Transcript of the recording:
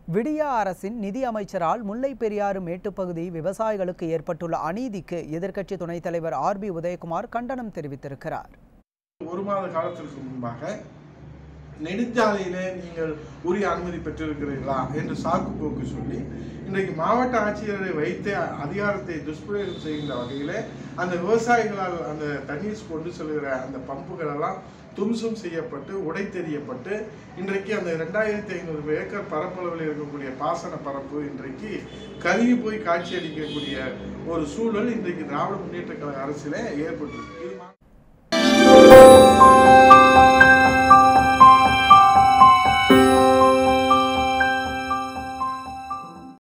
விடியா அரசின் நிதி அமைச்சரால் முல்லை பெரியாறு மேட்டுப்பகுதி விவசாயிகளுக்கு ஏற்பட்டுள்ள அநீதிக்கு எதிர்க்கட்சி துணைத் தலைவர் ஆர் பி உதயகுமார் கண்டனம் தெரிவித்திருக்கிறார் ஒரு மாத காலத்திற்கு முன்பாக நெடுஞ்சாலையிலே நீங்கள் உரிய அனுமதி பெற்றிருக்கிறீர்களா என்று சாக்கு போக்கு சொல்லி இன்றைக்கு மாவட்ட ஆட்சியரை வைத்து அதிகாரத்தை துஷ்பிரயோகம் செய்கின்ற வகையிலே அந்த விவசாயிகளால் அந்த தண்ணீர் கொண்டு செல்கிற அந்த பம்புகள் எல்லாம் தும்சம் செய்யப்பட்டு உடைத்தெறியப்பட்டு இன்றைக்கு அந்த ரெண்டாயிரத்தி ஐநூறு ஏக்கர் பரப்பளவில் இருக்கக்கூடிய பாசன பரப்பு இன்றைக்கு கருகி போய் காட்சியளிக்கக்கூடிய ஒரு சூழல் இன்றைக்கு திராவிட முன்னேற்ற கழக அரசிலே ஏற்பட்டிருக்கு இது மா-